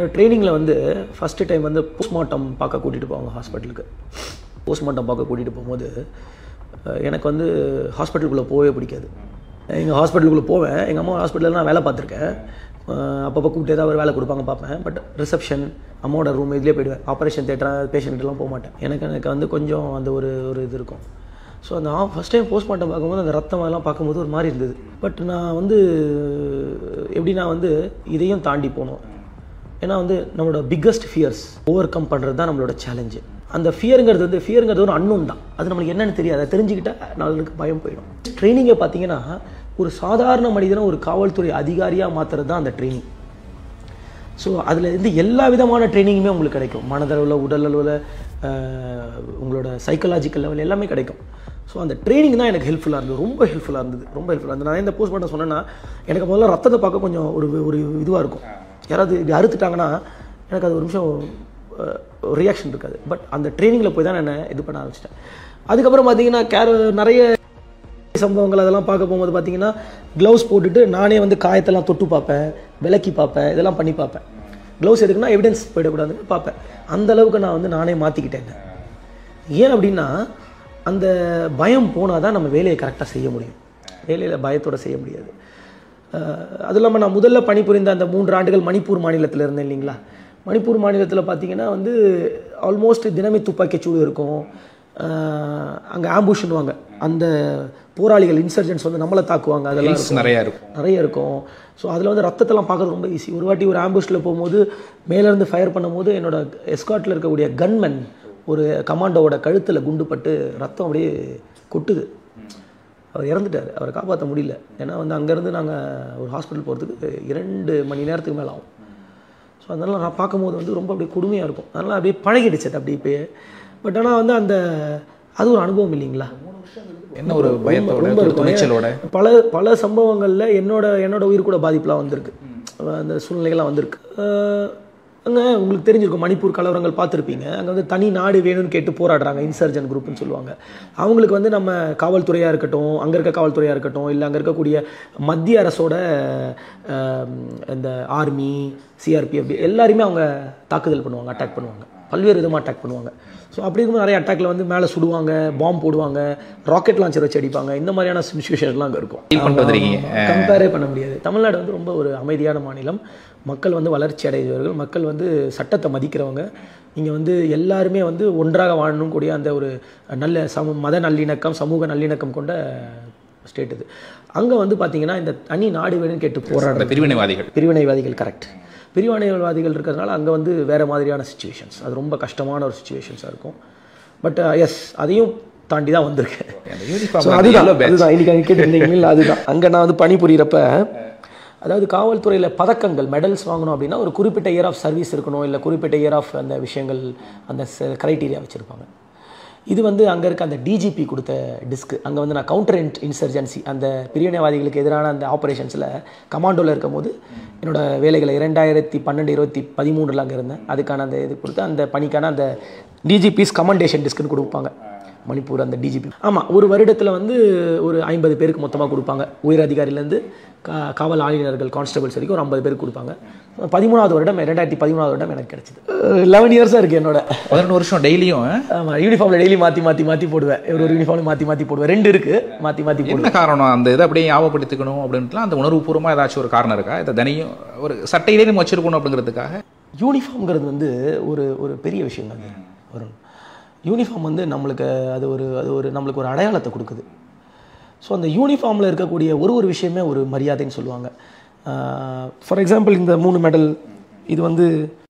ட்ரைனிங்கில் வந்து first time வந்து postmortem பார்க்க கூட்டிகிட்டு போவாங்க ஹாஸ்பிட்டலுக்கு போஸ்ட்மார்ட்டம் பார்க்க கூட்டிகிட்டு போகும்போது அஹ், எனக்கு வந்து ஹாஸ்பிட்டலுக்குள்ளே போகவே பிடிக்காது எங்கள் ஹாஸ்பிட்டலுக்குள்ளே போவேன் எங்கள் அம்மா ஹாஸ்பிட்டலில் நான் வேலை பார்த்துருக்கேன் அஹ், அப்பப்போ கூப்பிட்டு ஏதாவது ஒரு வேலை கொடுப்பாங்க பார்ப்பேன் பட் ரிசப்ஷன் அம்மாவோட ரூம் இதுலேயே போயிடுவேன் ஆப்ரேஷன் தேட்டர் பேஷண்ட்லாம் போக மாட்டேன் எனக்கு எனக்கு வந்து கொஞ்சம் அந்த ஒரு ஒரு இது இருக்கும் ஸோ அந்த ஃபஸ்ட் டைம் போஸ்ட்மார்ட்டம் பார்க்கும்போது அந்த ரத்தம் அதெல்லாம் பார்க்கும்போது ஒரு மாதிரி இருந்தது பட் நான் வந்து எப்படின்னா வந்து இதையும் தாண்டி போகணும் ஏன்னா வந்து நம்மளோட பிக்கஸ்ட் ஃபியர்ஸ் ஓவர் கம் பண்ணுறது தான் நம்மளோட சேலஞ்சு அந்த ஃபியருங்கிறது வந்து ஃபியருங்கிறது ஒரு அன்னோன் தான் அது நம்மளுக்கு என்னன்னு தெரியாது அதை தெரிஞ்சுக்கிட்டா நாளுக்கு பயம் போயிடும் ட்ரைனிங்கை பார்த்தீங்கன்னா ஒரு சாதாரண மனிதனை ஒரு காவல்துறை அதிகாரியாக மாற்றுறது தான் அந்த ட்ரைனிங் ஸோ அதில் இருந்து எல்லா விதமான ட்ரைனிங்குமே உங்களுக்கு கிடைக்கும் மனதளவில் உடல் அளவில் உங்களோட சைக்கலாஜிக்கல் லெவல் எல்லாமே கிடைக்கும் ஸோ அந்த ட்ரைனிங் தான் எனக்கு ஹெல்ப்ஃபுல்லாக இருந்தது ரொம்ப ஹெல்ப்ஃபுல்லாக இருந்தது ரொம்ப ஹெல்ப்ஃபுல்லாக இருந்தது நான் இந்த போஸ்ட் பண்ண சொன்னேன்னா எனக்கு முதல்ல ரத்தத்தை பார்க்க கொஞ்சம் ஒரு ஒரு இதுவாக இருக்கும் யாராவது இப்படி அறுத்துட்டாங்கன்னா எனக்கு அது ஒரு நிமிஷம் ரியாக்ஷன் இருக்காது பட் அந்த ட்ரைனிங்கில் போய் தான் நான் இது பண்ண ஆரம்பிச்சிட்டேன் அதுக்கப்புறம் பார்த்தீங்கன்னா கேர் நிறைய சம்பவங்கள் அதெல்லாம் பார்க்க போகும்போது பார்த்தீங்கன்னா க்ளவுஸ் போட்டுட்டு நானே வந்து காயத்தெல்லாம் தொட்டு பார்ப்பேன் விலக்கி பார்ப்பேன் இதெல்லாம் பண்ணி பார்ப்பேன் க்ளவுஸ் எதுக்குன்னா எவிடன்ஸ் போயிடக்கூடாதுன்னு பார்ப்பேன் அந்த அளவுக்கு நான் வந்து நானே மாற்றிக்கிட்டேங்க ஏன் அப்படின்னா அந்த பயம் போனால் தான் நம்ம வேலையை கரெக்டாக செய்ய முடியும் வேலையில் பயத்தோட செய்ய முடியாது அஹ் அது இல்லாமல் நான் முதல்ல பணிபுரிந்த அந்த மூன்று ஆண்டுகள் மணிப்பூர் மாநிலத்தில் இருந்தேன் இல்லைங்களா மணிப்பூர் மாநிலத்தில் பார்த்தீங்கன்னா வந்து ஆல்மோஸ்ட் தினமே துப்பாக்கிச்சூடு இருக்கும் அங்கே ஆம்புஷ்னுவாங்க அந்த போராளிகள் இன்சர்ஜென்ட்ஸ் வந்து நம்மளை தாக்குவாங்க அதெல்லாம் Hills இருக்கும். நிறைய இருக்கும் நிறைய இருக்கும் ஸோ அதில் வந்து ரத்தத்தெல்லாம் பார்க்கறது ரொம்ப ஈஸி ஒரு வாட்டி ஒரு ஆம்புஷில் போகும்போது மேலேருந்து ஃபயர் பண்ணும்போது என்னோட எஸ்காட்டில் இருக்கக்கூடிய கன்மேன் ஒரு கமாண்டோவோட கழுத்தில் குண்டு பட்டு ரத்தம் அப்படியே கொட்டுது அவர் இறந்துட்டார் அவரை காப்பாற்ற முடியல ஏன்னா வந்து அங்கேருந்து நாங்கள் ஒரு ஹாஸ்பிட்டல் போகிறதுக்கு இரண்டு மணி நேரத்துக்கு மேலே ஆகும் ஸோ அதனால் நான் பார்க்கும்போது வந்து ரொம்ப அப்படியே கொடுமையாக இருக்கும் அதனால் அப்படியே பழகிடுச்சு அது அப்படியே இப்பயே பட் ஆனால் வந்து அந்த அது ஒரு அனுபவம் இல்லைங்களா என்ன ஒரு பயத்தோட ரொம்ப ஒரு இருக்கும். துணிச்சலோட பல பல சம்பவங்களில் என்னோட என்னோட உயிர் கூட பாதிப்புலாம் வந்திருக்கு அந்த சூழ்நிலைகள்லாம் வந்திருக்கு அஹ் அங்கே உங்களுக்கு தெரிஞ்சிருக்கும் மணிப்பூர் கலவரங்கள் பார்த்துருப்பீங்க அங்கே வந்து தனி நாடு வேணும்னு கேட்டு போராடுறாங்க இன்சர்ஜன் குரூப்னு சொல்லுவாங்க அவங்களுக்கு வந்து நம்ம காவல்துறையாக இருக்கட்டும் அங்கே இருக்க காவல்துறையாக இருக்கட்டும் இல்லை அங்கே இருக்கக்கூடிய மத்திய அரசோட அஹ், இந்த ஆர்மி சிஆர்பிஎஃப் எல்லாரையுமே அவங்க தாக்குதல் பண்ணுவாங்க அட்டாக் பண்ணுவாங்க பல்வேறு விதமாக அட்டாக் பண்ணுவாங்க ஸோ அப்படி இருக்கும்போது நிறைய அட்டாக்ல வந்து மேலே சுடுவாங்க பாம்பு போடுவாங்க ராக்கெட் லான்ச்சர் வச்சு அடிப்பாங்க இந்த மாதிரியான சுச்சுவேஷன்லாம் அங்கே இருக்கும் Feel பண்ணிட்டு வந்திருக்கீங்க. கம்பேரே பண்ண முடியாது தமிழ்நாடு வந்து ரொம்ப ஒரு அமைதியான மாநிலம் மக்கள் வந்து வளர்ச்சி அடைந்தவர்கள் மக்கள் வந்து சட்டத்தை மதிக்கிறவங்க இங்கே வந்து எல்லாருமே வந்து ஒன்றாக வாழணும் கூடிய அந்த ஒரு நல்ல சம மத நல்லிணக்கம் சமூக நல்லிணக்கம் கொண்ட ஸ்டேட் இது அங்கே வந்து பார்த்தீங்கன்னா இந்த தனி நாடு வேணும்னு கேட்டு போராடுற அந்த பிரிவினைவாதிகள் பிரிவினைவாதிகள் கரெக்ட் பிரிவினைவாதிகள் இருக்கிறதுனால அங்கே வந்து வேறு மாதிரியான சுச்சுவேஷன்ஸ் அது ரொம்ப கஷ்டமான ஒரு சுச்சுவேஷன்ஸாக இருக்கும் பட் எஸ் அதையும் தாண்டி தான் வந்திருக்கேன் அந்த யூனிஃபார்ம் So, அதுதான் அதுதான் இன்னைக்கு அங்கே கேட்டிருந்தீங்களா அதுதான் அங்கே நான் வந்து பணிபுரியறப்ப அதாவது காவல்துறையில் பதக்கங்கள் மெடல்ஸ் வாங்கணும் அப்படின்னா ஒரு குறிப்பிட்ட இயர் ஆஃப் சர்வீஸ் இருக்கணும் இல்லை குறிப்பிட்ட இயர் ஆஃப் அந்த விஷயங்கள் அந்த க்ரைட்டீரியா வச்சுருப்பாங்க இது வந்து அங்கே இருக்க அந்த டிஜிபி கொடுத்த டிஸ்க் அங்கே வந்து நான் கவுண்டர் இன்சர்ஜென்சி அந்த பிரிவினைவாதிகளுக்கு எதிரான அந்த ஆப்ரேஷன்ஸில் கமாண்டோவில் இருக்கும்போது என்னோட வேலைகளை இரண்டாயிரத்தி பன்னெண்டு இருபத்தி பதிமூணில் அங்கே இருந்தேன் அதுக்கான அந்த இது கொடுத்து அந்த பணிக்கான அந்த டிஜிபிஸ் கமெண்டேஷன் டிஸ்க்னு கொடுப்பாங்க மணிப்பூர் அந்த டிஜிபி ஆமாம் ஒரு வருடத்தில் வந்து ஒரு ஐம்பது பேருக்கு மொத்தமாக கொடுப்பாங்க உயர் அதிகாரிலேருந்து கா காவல் ஆணையர்கள் கான்ஸ்டபிள்ஸ் வரைக்கும் ஒரு ஐம்பது பேருக்கு கொடுப்பாங்க பதிமூணாவது வருடம் ரெண்டாயிரத்தி பதிமூணாவது வருடம் எனக்கு கிடைச்சிது லெவன் இயர்ஸாக இருக்குது என்னோட பதினெட்டு வருஷம் டெய்லியும் ஆமாம் யூனிஃபார்மில் டெய்லி மாற்றி மாற்றி மாற்றி போடுவேன் ஒரு ஒரு யூனிஃபார்ம் மாற்றி மாற்றி போடுவேன் ரெண்டு இருக்குது மாற்றி மாற்றி போடுவேன் என்ன காரணம் அந்த இதை அப்படியே ஞாபகப்படுத்திக்கணும் அப்படின்ட்டுலாம் அந்த உணர்வுபூர்வமாக ஏதாச்சும் ஒரு காரணம் இருக்கா இதை தனியும் ஒரு சட்டையிலே நம்ம வச்சிருக்கணும் அப்படிங்கிறதுக்காக யூனிஃபார்ம்ங்கிறது வந்து ஒரு ஒரு பெரிய விஷயம் அது வரும் யூனிஃபார்ம் வந்து நம்மளுக்கு அது ஒரு அது ஒரு நம்மளுக்கு ஒரு அடையாளத்தை கொடுக்குது ஸோ அந்த யூனிஃபார்மில் இருக்கக்கூடிய ஒரு ஒரு விஷயமே ஒரு மரியாதைன்னு சொல்லுவாங்க ஃபார் எக்ஸாம்பிள் இந்த மூணு மெடல் இது வந்து